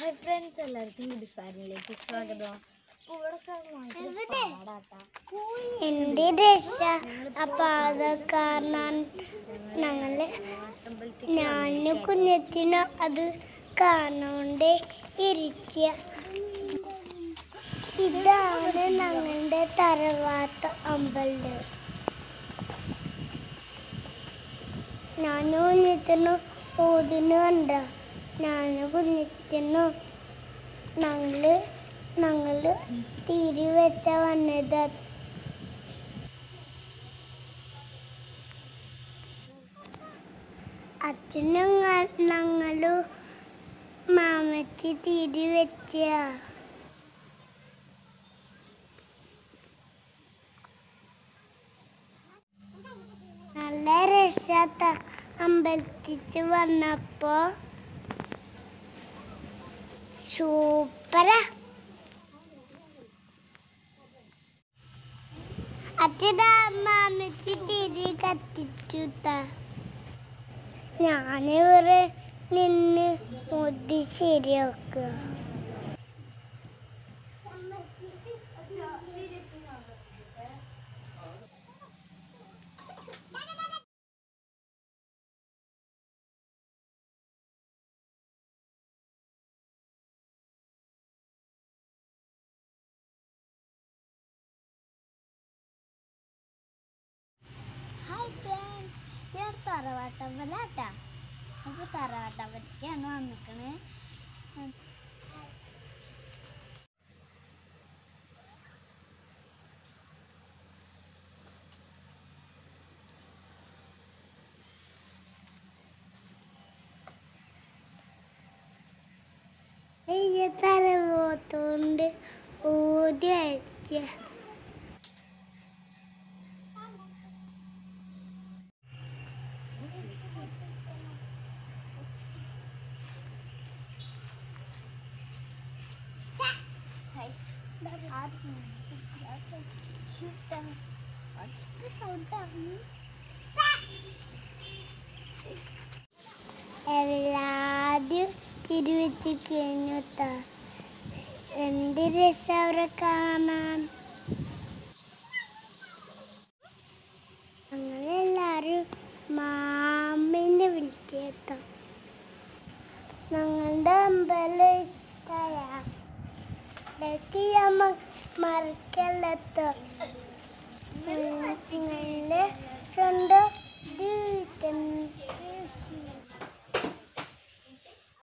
hi friends എല്ലാവർക്കും ഡിസാനിലേക്ക് സ്വാഗതം എൻ്റെ രക്ഷ അപ്പൊ അത് കാണാൻ ഞങ്ങള് ഞാനും കുഞ്ഞത്തിനും അത് കാണാണ്ട് ഇരിക്കുക ഇതാണ് ഞങ്ങളുടെ തറവാട്ട് അമ്പലം ഞാനും കുഞ്ഞത്തിനും ഓതിന് കണ്ട ഞാനും കുഞ്ഞത്തിനും ഞങ്ങള് ഞങ്ങള് തിരി വെച്ച വന്നത് അച്ഛനും ഞ- ഞങ്ങളും മാമച്ചി തിരി വെച്ച നല്ല രസാത്ത അമ്പലത്തിച്ച് വന്നപ്പോ സൂപ്പറാ അച്ഛനാ മാമച്ചി തിരി കത്തിച്ചു ഞാനിവിടെ നിന്ന് മുതി ശരിയാക്കുക ഹായ് ഫ്രണ്ട്സ് ഞാൻ തറവാട്ടമ്പലാട്ടാ അപ്പോൾ തറവാട്ടമ്പലത്തേക്കാണ് വന്നിക്കണേ ഈ തറവാത്തോണ്ട് ഊതി അയക്കുക എല്ലാദ്യം തിരുവച്ച് കഴിഞ്ഞിട്ടാ എന്ത് രസം അവരെ കാണാൻ ഞങ്ങളെല്ലാരും മാമിനെ വിളിച്ചേത്താം ഞങ്ങളുടെ അമ്പലം ഇഷ്ടമായ ഇടയ്ക്ക് നമ്മ മറക്കല്ലത്ത നിങ്ങളുടെ സ്വന്തം